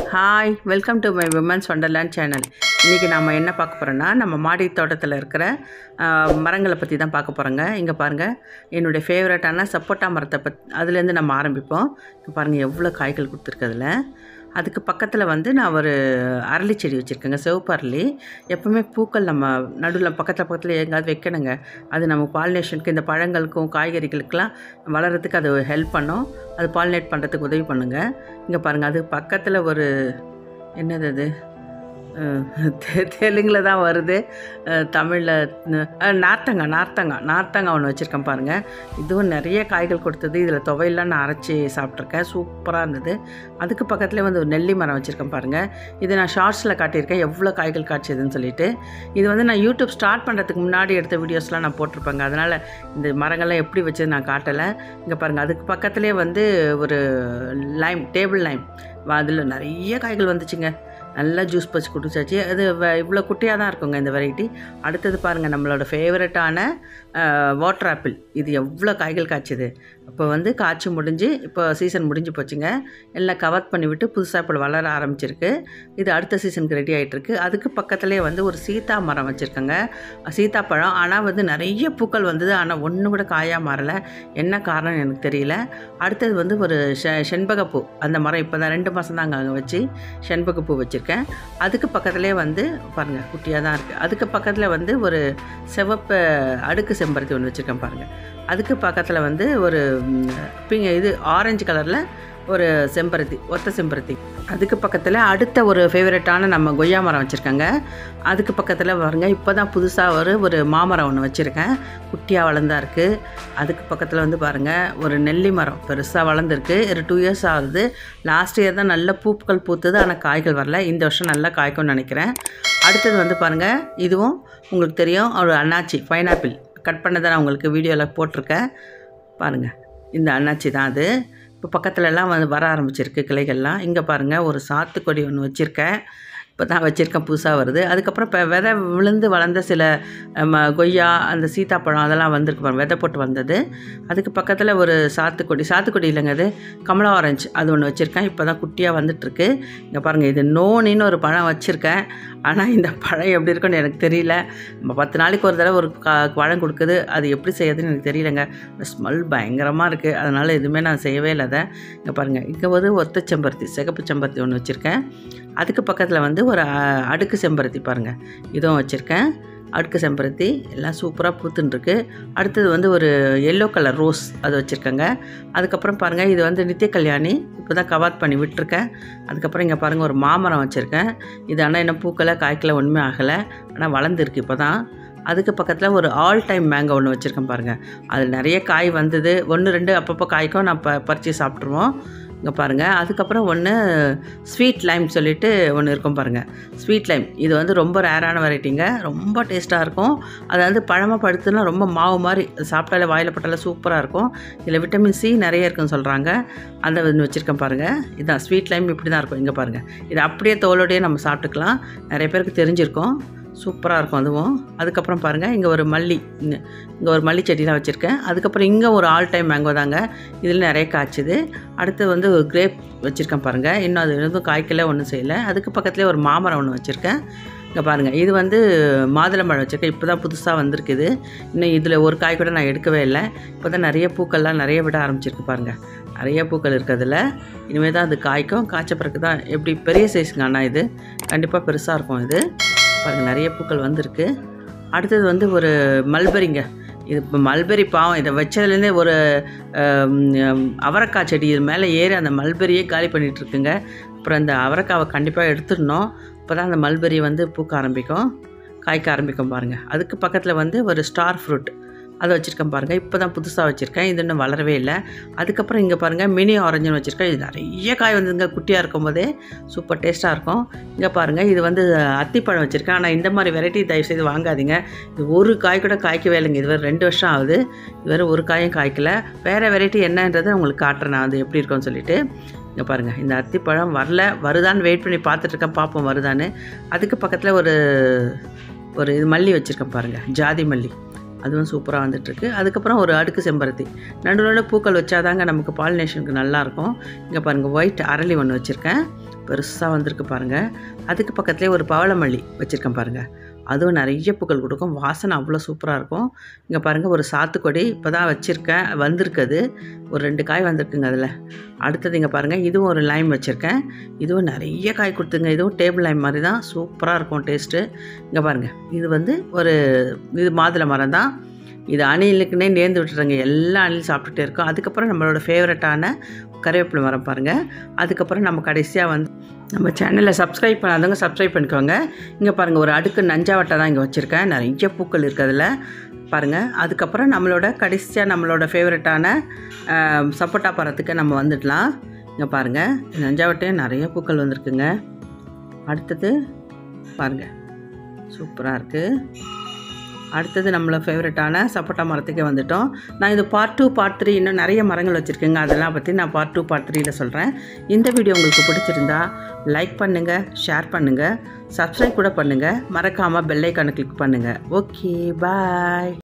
hi welcome to my women's wonderland channel இன்றைக்கி நம்ம என்ன பார்க்க போகிறோன்னா நம்ம மாடி தோட்டத்தில் இருக்கிற ஆஹ், மரங்களை பற்றி தான் பார்க்க போகிறோங்க இங்கே பாருங்கள் என்னுடைய ஃபேவரட்டான சப்போட்டா மரத்தை பத் அதுலேருந்து நம்ம ஆரம்பிப்போம் இங்கே பாருங்கள் எவ்வளோ காய்கள் கொடுத்துருக்கு அதில் அதுக்கு பக்கத்தில் வந்து நான் ஒரு அரளி செடி வச்சுருக்கேங்க சிவப்பு அரளி எப்பவுமே பூக்கள் நம்ம நடுவில் பக்கத்தில் பக்கத்தில் எங்கேயாவது வைக்கணுங்க அது நம்ம பாலினேஷனுக்கு இந்த பழங்களுக்கும் காய்கறிகளுக்கெல்லாம் வளர்கிறதுக்கு அது ஹெல்ப் பண்ணும் அது பாலினேட் பண்ணுறதுக்கு உதவி பண்ணுங்க இங்கே பாருங்கள் அது பக்கத்தில் ஒரு என்னது அது அஹ், தெ- தெலுங்குல தான் வருது தமிழில் நார்த்தங்காய் நார்த்தங்காய் நார்த்தங்காய் ஒன்று வச்சுருக்கேன் பாருங்கள் இதுவும் நிறைய காய்கள் கொடுத்தது இதில் துவையெல்லாம் நான் அரைச்சி சாப்பிட்ருக்கேன் சூப்பராக இருந்தது அதுக்கு பக்கத்தில் வந்து ஒரு நெல்லி மரம் வச்சுருக்கேன் பாருங்கள் இது நான் ஷார்ட்ஸில் காட்டியிருக்கேன் எவ்வளோ காய்கள் காய்ச்சதுன்னு சொல்லிட்டு இது வந்து நான் யூடியூப் ஸ்டார்ட் பண்ணுறதுக்கு முன்னாடி எடுத்த வீடியோஸ்லாம் நான் போட்டிருப்பேங்க அதனால் இந்த மரங்கள்லாம் எப்படி வச்சது நான் காட்டலை இங்கே பாருங்கள் அதுக்கு பக்கத்துலேயே வந்து ஒரு லைம் டேபிள் லைம் அதில் நிறைய காய்கள் வந்துச்சுங்க நல்லா ஜூஸ் பச்சு குடிச்சாச்சு அது வ- இவ்வளோ குட்டியாக தான் இருக்குங்க இந்த வெரைட்டி அடுத்தது பாருங்கள் நம்மளோட ஃபேவரட்டான வாட்டர் ஆப்பிள் இது எவ்வளோ காய்கள் காய்ச்சுது இப்போ வந்து காய்ச்சி முடிஞ்சு இப்போ சீசன் முடிஞ்சு போச்சுங்க எல்லாம் கவர் பண்ணி விட்டு புதுசாக இப்போ வளர ஆரம்பிச்சிருக்கு இது அடுத்த சீசனுக்கு ரெடி ஆகிட்டுருக்கு அதுக்கு பக்கத்துலேயே வந்து ஒரு சீதா மரம் வச்சுருக்கேங்க சீதாப்பழம் ஆனால் வந்து நிறைய பூக்கள் வந்தது ஆனால் ஒன்று கூட காயாக மாறலை என்ன காரணம் எனக்கு தெரியல அடுத்தது வந்து ஒரு செ செண்பகப்பூ அந்த மரம் இப்போ தான் ரெண்டு மாதம் தாங்க அங்கே வச்சு செண்பகப்பூ வச்சுருக்கேன் அதுக்கு பக்கத்துலேயே வந்து பாருங்கள் குட்டியாக தான் இருக்குது அதுக்கு பக்கத்தில் வந்து ஒரு சிவப்பு அடுக்கு செம்பருத்தி ஒன்று வச்சுருக்கேன் பாருங்கள் அதுக்கு பக்கத்தில் வந்து ஒரு ம், பிங்க இது ஆரஞ்சு கலரில் ஒரு செம்பருத்தி ஒத்த செம்பருத்தி அதுக்கு பக்கத்தில் அடுத்த ஒரு ஃபேவரட்டான நம்ம கொய்யா மரம் வச்சுருக்கேங்க அதுக்கு பக்கத்தில் பாருங்க இப்போ தான் புதுசாக ஒரு ஒரு மாமரம் ஒன்று வச்சுருக்கேன் குட்டியாக வளர்ந்தா இருக்குது அதுக்கு பக்கத்தில் வந்து பாருங்கள் ஒரு நெல்லி மரம் பெருசாக வளர்ந்துருக்கு ஒரு டூ இயர்ஸ் ஆகுது லாஸ்ட் இயர் தான் நல்ல பூக்கள் பூத்தது ஆனால் காய்கள் வரல இந்த வருஷம் நல்லா காய்க்கும்னு நினைக்கிறேன் அடுத்தது வந்து பாருங்கள் இதுவும் உங்களுக்கு தெரியும் ஒரு அண்ணாச்சி பைனாப்பிள் கட் பண்ணதை நான் உங்களுக்கு வீடியோவில் போட்டிருக்கேன் பாருங்கள் இந்த அண்ணாச்சி தான் அது இப்போ பக்கத்துலலாம் வந்து வர ஆரம்பிச்சிருக்கு கிளைகள்லாம் இங்கே பாருங்கள் ஒரு சாத்துக்கொடி ஒன்று வச்சுருக்கேன் இப்போ தான் வச்சுருக்கேன் புதுசாக வருது அதுக்கப்புறம் இப்போ விதை விழுந்து வளர்ந்த சில ம, கொய்யா அந்த சீத்தாப்பழம் அதெல்லாம் வந்திருக்கு பாருங்க விதை போட்டு வந்தது அதுக்கு பக்கத்தில் ஒரு சாத்துக்குடி சாத்துக்குடி இல்லைங்க அது கமலா ஆரஞ்சு அது ஒன்று வச்சுருக்கேன் இப்போ தான் குட்டியாக வந்துட்டுருக்கு இங்கே பாருங்கள் இது நோனின்னு ஒரு பழம் வச்சுருக்கேன் ஆனால் இந்த பழம் எப்படி இருக்குன்னு எனக்கு தெரியல நம்ம பத்து நாளைக்கு ஒரு தடவை ஒரு கா பழம் கொடுக்குது அது எப்படி செய்யறதுன்னு எனக்கு தெரியலங்க ஸ்மெல் பயங்கரமாக இருக்குது அதனால் எதுவுமே நான் செய்யவே இல்லை அதை இங்கே பாருங்கள் இங்கே ஒரு ஒத்த செம்பருத்தி சிகப்பு செம்பருத்தி ஒன்று வச்சுருக்கேன் அதுக்கு பக்கத்தில் வந்து ஒரு அ, அடுக்கு செம்பருத்தி பாருங்கள் இதுவும் வச்சுருக்கேன் அடுக்கு செம்பருத்தி எல்லாம் சூப்பராக பூத்துன்ருக்கு அடுத்தது வந்து ஒரு எல்லோ கலர் ரோஸ் அது வச்சுருக்கேங்க அதுக்கப்புறம் பாருங்கள் இது வந்து நித்திய கல்யாணி இப்போ தான் கவாத் பண்ணி விட்டுருக்கேன் அதுக்கப்புறம் இங்கே பாருங்கள் ஒரு மாமரம் வச்சுருக்கேன் இது ஆனால் என்ன பூக்கலை காய்க்கலை ஒன்றுமே ஆகலை ஆனால் வளர்ந்துருக்கு இப்போ தான் அதுக்கு பக்கத்தில் ஒரு ஆல் டைம் மேங்கோ ஒன்று வச்சுருக்கேன் பாருங்கள் அதில் நிறைய காய் வந்தது ஒன்று ரெண்டு அப்பப்போ காய்க்கும் நான் ப பறித்து சாப்பிட்ருவோம் இங்கே பாருங்கள் அதுக்கப்புறம் ஒன்று ஸ்வீட் லைம் சொல்லிட்டு ஒன்று இருக்கும் பாருங்கள் ஸ்வீட் லைம் இது வந்து ரொம்ப ரேரான வெரைட்டிங்க ரொம்ப டேஸ்ட்டாக இருக்கும் அது வந்து பழமாக படுத்துனா ரொம்ப மாவு மாதிரி அது சாப்பிட்டாலே வாயில் பட்டாலே சூப்பராக இருக்கும் இதில் விட்டமின் சி நிறைய இருக்குன்னு சொல்கிறாங்க அந்த ஒன்று வச்சுருக்கேன் பாருங்கள் இதுதான் ஸ்வீட் லைம் இப்படி தான் இருக்கும் இங்கே பாருங்கள் இது அப்படியே தோலோடையே நம்ம சாப்பிட்டுக்கலாம் நிறைய பேருக்கு தெரிஞ்சிருக்கும் சூப்பராக இருக்கும் அதுவும் அதுக்கப்புறம் பாருங்கள் இங்கே ஒரு மல்லி இங்கே இங்கே ஒரு மல்லி செடிலாம் வச்சுருக்கேன் அதுக்கப்புறம் இங்கே ஒரு ஆல் டைம் மேங்கோ தாங்க இதில் நிறைய காய்ச்சுது அடுத்து வந்து ஒரு கிரேப் வச்சுருக்கேன் பாருங்கள் இன்னும் அது எதுவும் காய்க்கல ஒன்றும் செய்யலை அதுக்கு பக்கத்துலேயே ஒரு மாமரம் ஒன்று வச்சுருக்கேன் இங்கே பாருங்கள் இது வந்து மாதுளம்பழம் வச்சுருக்கேன் இப்போ தான் புதுசாக வந்திருக்குது இன்னும் இதில் ஒரு காய் கூட நான் எடுக்கவே இல்லை இப்போ தான் நிறைய பூக்கள்லாம் நிறைய விட ஆரம்பிச்சிருக்கு பாருங்கள் நிறைய பூக்கள் இருக்கிறதுல இனிமேல் தான் அது காய்க்கும் காய்ச்ச பிறகு தான் எப்படி பெரிய சைஸுங்க ஆனால் இது கண்டிப்பாக பெருசாக இருக்கும் இது பாருங்கள் நிறைய பூக்கள் வந்திருக்கு அடுத்தது வந்து ஒரு மல்பெரிங்க இது இப்போ மல்பெரி பாவம் இதை வச்சதுலேருந்தே ஒரு ஆம், ஆம், அவரைக்காய் செடி இது மேலே ஏறி அந்த மல்பெரியே காலி பண்ணிட்டு இருக்குங்க அப்புறம் அந்த அவரைக்காவை கண்டிப்பாக எடுத்துடணும் அப்போ தான் அந்த மல்பெரி வந்து பூக்க ஆரம்பிக்கும் காய்க்க ஆரம்பிக்கும் பாருங்கள் அதுக்கு பக்கத்தில் வந்து ஒரு ஸ்டார் ஃப்ரூட் அதை வச்சுருக்கேன் பாருங்கள் இப்போ தான் புதுசாக வச்சுருக்கேன் இது இன்னும் வளரவே இல்லை அதுக்கப்புறம் இங்கே பாருங்கள் மினி ஆரஞ்சுன்னு வச்சுருக்கேன் இது நிறைய காய் வந்துங்க குட்டியாக இருக்கும் போதே சூப்பர் டேஸ்ட்டாக இருக்கும் இங்கே பாருங்கள் இது வந்து அத்திப்பழம் வச்சுருக்கேன் ஆனால் இந்த மாதிரி வெரைட்டி தயவுசெய்து வாங்காதீங்க இது ஒரு காய் கூட காய்க்கவே இல்லைங்க இது வேறு ரெண்டு வருஷம் ஆகுது இது வேறு ஒரு காயும் காய்க்கல வேறு வெரைட்டி என்னன்றதை உங்களுக்கு காட்டுறேன் நான் அது எப்படி இருக்கும்னு சொல்லிட்டு இங்கே பாருங்கள் இந்த அத்திப்பழம் வரல வருதான்னு வெயிட் பண்ணி பார்த்துட்ருக்கேன் பார்ப்போம் வருதான்னு அதுக்கு பக்கத்தில் ஒரு ஒரு இது மல்லி வச்சுருக்கேன் பாருங்கள் ஜாதி மல்லி அதுவும் சூப்பராக வந்துட்டுருக்கு அதுக்கப்புறம் ஒரு அடுக்கு செம்பருத்தி நடுவில் பூக்கள் வச்சாதாங்க நமக்கு பாலினேஷனுக்கு நல்லாயிருக்கும் இங்கே பாருங்கள் ஒயிட் அரளி ஒன்று வச்சுருக்கேன் பெருசாக வந்திருக்கு பாருங்கள் அதுக்கு பக்கத்துலேயே ஒரு பவளமல்லி வச்சுருக்கேன் பாருங்கள் அதுவும் நிறைய பூக்கள் கொடுக்கும் வாசனை அவ்வளோ சூப்பராக இருக்கும் இங்கே பாருங்கள் ஒரு சாத்துக்கொடி இப்போ தான் வச்சுருக்கேன் வந்திருக்குது ஒரு ரெண்டு காய் வந்திருக்குங்க அதில் அடுத்தது இங்கே பாருங்கள் இதுவும் ஒரு லைம் வச்சுருக்கேன் இதுவும் நிறைய காய் கொடுத்துங்க இதுவும் டேபிள் லைம் மாதிரி தான் சூப்பராக இருக்கும் டேஸ்ட்டு இங்கே பாருங்கள் இது வந்து ஒரு இது மாதுளை மரம் தான் இது அணிலுக்குன்னே நேர்ந்து விட்டுறாங்க எல்லா அணிலும் சாப்பிட்டுட்டே இருக்கோம் அதுக்கப்புறம் நம்மளோட ஃபேவரட்டான கருவேப்பிலை மரம் பாருங்கள் அதுக்கப்புறம் நம்ம கடைசியாக வந்து நம்ம சேனலை சப்ஸ்கிரைப் பண்ணாதவங்க சப்ஸ்கிரைப் பண்ணிக்கோங்க இங்கே பாருங்கள் ஒரு அடுக்கு நஞ்சாவட்டை தான் இங்கே வச்சுருக்கேன் நிறைய பூக்கள் இருக்குது அதில் பாருங்கள் அதுக்கப்புறம் நம்மளோட கடைசியாக நம்மளோட ஃபேவரட்டான சப்போட்டா பழத்துக்கு நம்ம வந்துடலாம் இங்கே பாருங்கள் நஞ்சாவட்டையும் நிறைய பூக்கள் வந்திருக்குங்க அடுத்தது பாருங்கள் சூப்பராக இருக்குது அடுத்தது நம்மளோட ஃபேவரட்டான சப்போட்டா மரத்துக்கே வந்துட்டோம் நான் இது பார்ட் டூ பார்ட் த்ரீ இன்னும் நிறைய மரங்கள் வச்சுருக்கேங்க அதெல்லாம் பற்றி நான் பார்ட் டூ பார்ட் த்ரீயில் சொல்கிறேன் இந்த வீடியோ உங்களுக்கு பிடிச்சிருந்தா லைக் பண்ணுங்கள் ஷேர் பண்ணுங்கள் சப்ஸ்கிரைப் கூட பண்ணுங்கள் மறக்காமல் பெல்லைக்கானை கிளிக் பண்ணுங்கள் ஓகே பாய்